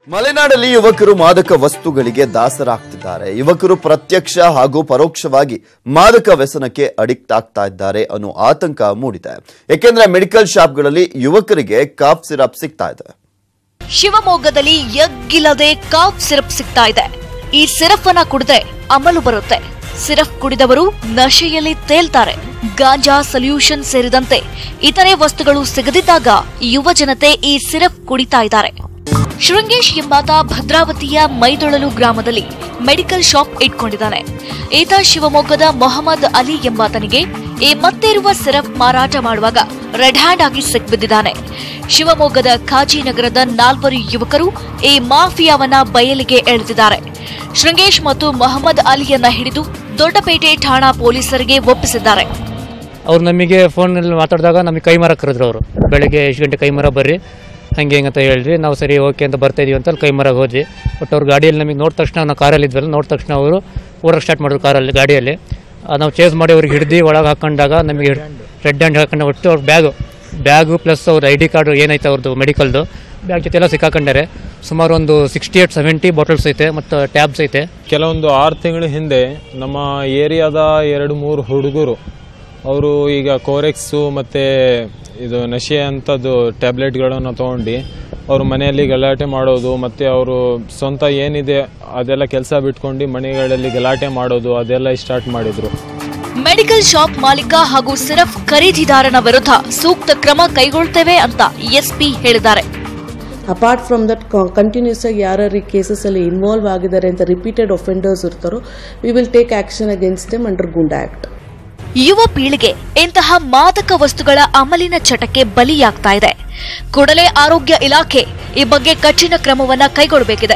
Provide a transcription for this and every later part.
ಮಲೆನಾಡಲ್ಲಿ ಯುವಕರು ಮಾದಕ ವಸ್ತುಗಳಿಗೆ ದಾಸರಾಗ್ತಿದ್ದಾರೆ ಯುವಕರು ಪ್ರತ್ಯಕ್ಷ ಹಾಗೂ ಪರೋಕ್ಷವಾಗಿ ಮಾದಕ ವ್ಯಸನಕ್ಕೆ ಅಡಿಕ್ಟ್ ಆಗ್ತಾ ಇದ್ದಾರೆ ಅನ್ನೋ ಆತಂಕ ಮೂಡಿದೆ ಏಕೆಂದ್ರೆ ಮೆಡಿಕಲ್ ಶಾಪ್ಗಳಲ್ಲಿ ಯುವಕರಿಗೆ ಕಾಫ್ ಸಿರಪ್ ಸಿಗ್ತಾ ಇದೆ ಶಿವಮೊಗ್ಗದಲ್ಲಿ ಎಗ್ಗಿಲ್ಲದೆ ಕಾಫ್ ಸಿರಪ್ ಸಿಗ್ತಾ ಇದೆ ಈ ಸಿರಪ್ ಅನ್ನ ಕುಡಿದ್ರೆ ಅಮಲು ಬರುತ್ತೆ ಸಿರಪ್ ಕುಡಿದವರು ನಶೆಯಲ್ಲಿ ತೇಲ್ತಾರೆ ಗಾಂಜಾ ಸೊಲ್ಯೂಷನ್ ಸೇರಿದಂತೆ ಇತರೆ ವಸ್ತುಗಳು ಸಿಗದಿದ್ದಾಗ ಯುವ ಜನತೆ ಈ ಸಿರಪ್ ಕುಡಿತಾ ಇದ್ದಾರೆ ಶೃಂಗೇಶ್ ಎಂಬಾತ ಭದ್ರಾವತಿಯ ಮೈದೊಳಲು ಗ್ರಾಮದಲ್ಲಿ ಮೆಡಿಕಲ್ ಶಾಪ್ ಇಟ್ಕೊಂಡಿದ್ದಾನೆ ಈತ ಶಿವಮೊಗ್ಗದ ಮೊಹಮ್ಮದ್ ಅಲಿ ಎಂಬಾತನಿಗೆ ಈ ಮತ್ತೆ ಇರುವ ಸಿರಪ್ ಮಾರಾಟ ಮಾಡುವಾಗ ರೆಡ್ ಹ್ಯಾಂಡ್ ಆಗಿ ಸಿಕ್ಬಿದ್ದಿದ್ದಾನೆ ಶಿವಮೊಗ್ಗದ ಖಾಜಿನಗರದ ನಾಲ್ವರು ಯುವಕರು ಈ ಮಾಫಿಯಾವನ್ನ ಬಯಲಿಗೆ ಎಳೆದಿದ್ದಾರೆ ಶೃಂಗೇಶ್ ಮತ್ತು ಮೊಹಮ್ಮದ್ ಅಲಿಯನ್ನ ಹಿಡಿದು ದೊಡ್ಡಪೇಟೆ ಠಾಣಾ ಪೊಲೀಸರಿಗೆ ಒಪ್ಪಿಸಿದ್ದಾರೆ ಅವ್ರು ನಮಗೆ ಫೋನಲ್ಲಿ ಮಾತಾಡಿದಾಗ ನಮಗೆ ಕೈ ಮರ ಕರೆದ್ರು ಅವರು ಬೆಳಗ್ಗೆ ಎಷ್ಟು ಗಂಟೆ ಕೈ ಮರ ಬರ್ರಿ ಹಂಗೆ ಹಿಂಗೆ ಅಂತ ಹೇಳಿದ್ರಿ ನಾವು ಸರಿ ಓಕೆ ಅಂತ ಬರ್ತಾ ಇದೀವಿ ಅಂತ ಅಲ್ಲಿ ಕೈ ಮರಗೆ ಹೋದ್ವಿ ಬಟ್ ಅವ್ರು ಗಾಡಿಯಲ್ಲಿ ನಮಗೆ ನೋಡಿದ ತಕ್ಷಣ ನಾವು ಕಾರಲ್ಲಿ ಇದ್ವಲ್ಲ ನೋಡಿದ ತಕ್ಷಣ ಅವರು ಊರಕ್ಕೆ ಸ್ಟಾರ್ಟ್ ಮಾಡಿದ್ರು ಕಾರಲ್ಲಿ ಗಾಡಿಯಲ್ಲಿ ಆ, ನಾವು ಚೇಸ್ ಮಾಡಿ ಅವ್ರಿಗೆ ಹಿಡ್ದು ಒಳಗೆ ಹಾಕೊಂಡಾಗ ನಮಗೆ ರೆಡ್ ಹ್ಯಾಂಡ್ ಹಾಕೊಂಡು ಒಟ್ಟು ಅವ್ರ ಬ್ಯಾಗು ಬ್ಯಾಗು ಪ್ಲಸ್ ಅವ್ರ ಐ ಡಿ ಕಾರ್ಡು ಏನೈತೆ ಅವ್ರದ್ದು ಮೆಡಿಕಲ್ದು ಬ್ಯಾಗ್ ಜೊತೆ ಎಲ್ಲ ಸಿಕ್ಕಾಕೊಂಡಾರೆ ಸುಮಾರು ಒಂದು ಸಿಕ್ಸ್ಟಿ ಏಟ್ ಸೆವೆಂಟಿ ಬಾಟಲ್ಸ್ ಐತೆ ಮತ್ತು ಟ್ಯಾಬ್ಸ್ ಐತೆ ಕೆಲವೊಂದು ಆರು ತಿಂಗಳ ಹಿಂದೆ ನಮ್ಮ ಏರಿಯಾದ ಎರಡು ಮೂರು ಹುಡುಗರು ಅವರು ಈಗ ಕೋರೆಕ್ಸು ಮತ್ತು ಇದು ನಶೆ ಅಂಥದ್ದು ಟ್ಯಾಬ್ಲೆಟ್ಗಳನ್ನು ತೊಗೊಂಡು ಅವರು ಮನೆಯಲ್ಲಿ ಗಲಾಟೆ ಮಾಡೋದು ಮತ್ತು ಅವರು ಸ್ವಂತ ಏನಿದೆ ಅದೆಲ್ಲ ಕೆಲಸ ಬಿಟ್ಕೊಂಡು ಮನೆಗಳಲ್ಲಿ ಗಲಾಟೆ ಮಾಡೋದು ಅದೆಲ್ಲ ಸ್ಟಾರ್ಟ್ ಮಾಡಿದರು ಮೆಡಿಕಲ್ ಶಾಪ್ ಮಾಲೀಕ ಹಾಗೂ ಸಿರಪ್ ಖರೀದಿದಾರನ ವಿರುದ್ಧ ಸೂಕ್ತ ಕ್ರಮ ಕೈಗೊಳ್ತೇವೆ ಅಂತ ಎಸ್ಪಿ ಹೇಳಿದ್ದಾರೆ ಅಪಾರ್ಟ್ ಫ್ರಮ್ ದಟ್ ಕಂಟಿನ್ಯೂಸ್ ಆಗಿ ಯಾರ್ಯಾರು ಈ ಕೇಸಸಲ್ಲಿ ಇನ್ವಾಲ್ವ್ ಆಗಿದ್ದಾರೆ ಅಂತ ರಿಪೀಟೆಡ್ ಒಫೆಂಡರ್ಸ್ ಇರ್ತಾರೋ we will take action against them under goonda act ಯುವ ಪೀಳಿಗೆ ಇಂತಹ ಮಾದಕ ವಸ್ತುಗಳ ಅಮಲಿನ ಚಟಕ್ಕೆ ಬಲಿಯಾಗ್ತಾ ಇದೆ ಕೂಡಲೇ ಆರೋಗ್ಯ ಇಲಾಖೆ ಈ ಬಗ್ಗೆ ಕಠಿಣ ಕ್ರಮವನ್ನ ಕೈಗೊಳ್ಳಬೇಕಿದೆ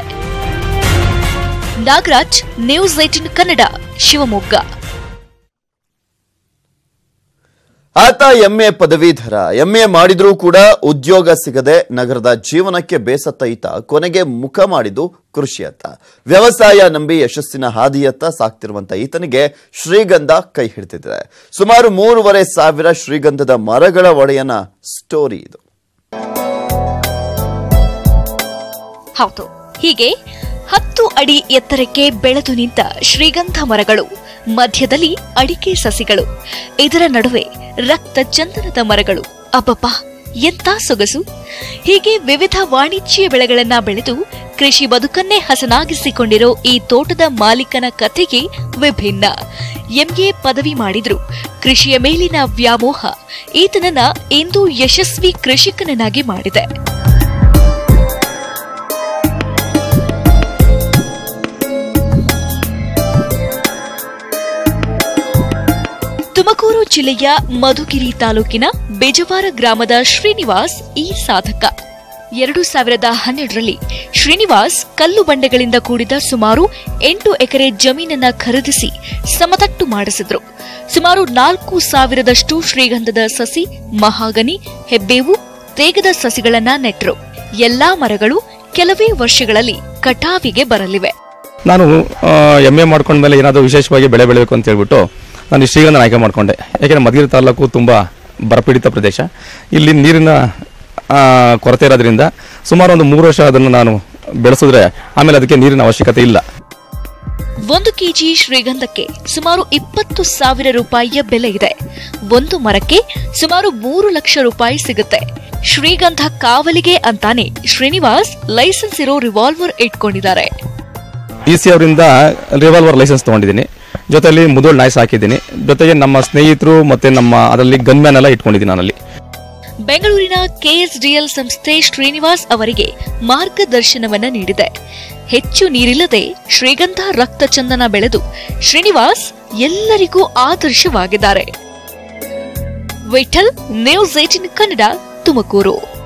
ನಾಗರಾಜ್ ನ್ಯೂಸ್ ಏಟಿನ್ ಕನ್ನಡ ಶಿವಮೊಗ್ಗ ಆತ ಎಂಎ ಪದವೀಧರ ಎಂಎ ಮಾಡಿದ್ರೂ ಕೂಡ ಉದ್ಯೋಗ ಸಿಗದೆ ನಗರದ ಜೀವನಕ್ಕೆ ಬೇಸತ್ತ ಈತ ಕೊನೆಗೆ ಮುಖ ಮಾಡಿದ್ದು ಕೃಷಿಯತ್ತ ವ್ಯವಸಾಯ ನಂಬಿ ಯಶಸ್ಸಿನ ಹಾದಿಯತ್ತ ಸಾಕ್ತಿರುವಂತ ಈತನಿಗೆ ಶ್ರೀಗಂಧ ಕೈ ಹಿಡಿದಿದೆ ಸುಮಾರು ಮೂರುವರೆ ಸಾವಿರ ಶ್ರೀಗಂಧದ ಮರಗಳ ಒಡೆಯನ ಸ್ಟೋರಿ ಇದು ಹೌದು ಹೀಗೆ ಹತ್ತು ಅಡಿ ಎತ್ತರಕ್ಕೆ ಬೆಳೆದು ನಿಂತ ಶ್ರೀಗಂಧ ಮರಗಳು ಮಧ್ಯದಲ್ಲಿ ಅಡಿಕೆ ಸಸಿಗಳು ಇದರ ನಡುವೆ ರಕ್ತ ಚಂದನದ ಮರಗಳು ಅಬ್ಬಬ್ಬ ಎಂತ ಸೊಗಸು ಹೀಗೆ ವಿವಿಧ ವಾಣಿಜ್ಯ ಬೆಳೆಗಳನ್ನ ಬೆಳೆದು ಕೃಷಿ ಬದುಕನ್ನೇ ಹಸನಾಗಿಸಿಕೊಂಡಿರೋ ಈ ತೋಟದ ಮಾಲೀಕನ ಕಥೆಗೆ ವಿಭಿನ್ನ ಎಂಎ ಪದವಿ ಮಾಡಿದ್ರು ಕೃಷಿಯ ಮೇಲಿನ ವ್ಯಾಮೋಹ ಈತನನ್ನ ಇಂದು ಯಶಸ್ವಿ ಕೃಷಿಕನನ್ನಾಗಿ ಮಾಡಿದೆ ತುಮಕೂರು ಜಿಲ್ಲೆಯ ಮಧುಗಿರಿ ತಾಲೂಕಿನ ಬೆಜವಾರ ಗ್ರಾಮದ ಶ್ರೀನಿವಾಸ್ ಈ ಸಾಧಕ ಎರಡು ಸಾವಿರದ ಹನ್ನೆರಡರಲ್ಲಿ ಶ್ರೀನಿವಾಸ್ ಕಲ್ಲು ಬಂಡೆಗಳಿಂದ ಕೂಡಿದ ಸುಮಾರು ಎಂಟು ಎಕರೆ ಜಮೀನನ್ನ ಖರೀದಿಸಿ ಸಮತಟ್ಟು ಮಾಡಿಸಿದ್ರು ಸುಮಾರು ನಾಲ್ಕು ಸಾವಿರದಷ್ಟು ಶ್ರೀಗಂಧದ ಸಸಿ ಮಹಾಗನಿ ಹೆಬ್ಬೇವು ತೇಗದ ಸಸಿಗಳನ್ನ ನೆಟ್ರು ಎಲ್ಲಾ ಮರಗಳು ಕೆಲವೇ ವರ್ಷಗಳಲ್ಲಿ ಕಟಾವಿಗೆ ಬರಲಿವೆ ನಾನು ಎಮ್ ಎ ಮಾಡ್ಕೊಂಡ್ಮೇಲೆ ಏನಾದರೂ ವಿಶೇಷವಾಗಿ ಬೆಳೆ ಬೆಳಬೇಕು ಅಂತ ಹೇಳ್ಬಿಟ್ಟು ನಾನು ಈ ಶ್ರೀಗಂಧನ ಆಯ್ಕೆ ಮಾಡಿಕೊಂಡೆ ಯಾಕೆಂದರೆ ಮಧುಗಿರಿ ತಾಲೂಕು ತುಂಬ ಬರಪೀಡಿತ ಪ್ರದೇಶ ಇಲ್ಲಿ ನೀರಿನ ಆ, ಕೊರತೆ ಇರೋದ್ರಿಂದ ಸುಮಾರು ಒಂದು ಮೂರು ವರ್ಷ ಅದನ್ನು ನಾನು ಬೆಳೆಸಿದ್ರೆ ಆಮೇಲೆ ಅದಕ್ಕೆ ನೀರಿನ ಅವಶ್ಯಕತೆ ಇಲ್ಲ ಒಂದು ಕೆಜಿ ಶ್ರೀಗಂಧಕ್ಕೆ ಸುಮಾರು ಇಪ್ಪತ್ತು ಸಾವಿರ ರೂಪಾಯಿಯ ಬೆಲೆ ಇದೆ ಒಂದು ಮರಕ್ಕೆ ಸುಮಾರು ಮೂರು ಲಕ್ಷ ರೂಪಾಯಿ ಸಿಗುತ್ತೆ ಶ್ರೀಗಂಧ ಕಾವಲಿಗೆ ಅಂತಾನೆ ಶ್ರೀನಿವಾಸ್ ಲೈಸೆನ್ಸ್ ಇರೋ ರಿವಾಲ್ವರ್ ಇಟ್ಕೊಂಡಿದ್ದಾರೆ ಇ ಸಿ ಅವರಿಂದ ರಿವಾಲ್ವರ್ ಲೈಸೆನ್ಸ್ ತೊಗೊಂಡಿದ್ದೀನಿ ಜೊತೆಯಲ್ಲಿ ಮುದೋಳ್ ನಾಯ್ಸ್ ಹಾಕಿದ್ದೀನಿ ಜೊತೆಗೆ ನಮ್ಮ ಸ್ನೇಹಿತರು ಮತ್ತು ನಮ್ಮ ಅದರಲ್ಲಿ ಗನ್ಮ್ಯಾನ್ ಎಲ್ಲ ಇಟ್ಕೊಂಡಿದ್ದೀನಿ ನಾನಲ್ಲಿ ಬೆಂಗಳೂರಿನ ಕೆಎಸ್ಡಿಎಲ್ ಸಂಸ್ಥೆ ಶ್ರೀನಿವಾಸ್ ಅವರಿಗೆ ಮಾರ್ಗದರ್ಶನವನ್ನ ನೀಡಿದೆ ಹೆಚ್ಚು ನೀರಿಲ್ಲದೆ ಶ್ರೀಗಂಧ ರಕ್ತಚಂದನ ಬೆಳೆದು ಶ್ರೀನಿವಾಸ್ ಎಲ್ಲರಿಗೂ ಆದರ್ಶವಾಗಿದ್ದಾರೆ ವಿಠಲ್ ನ್ಯೂಸ್ ಏಟಿನ್ ಕನ್ನಡ ತುಮಕೂರು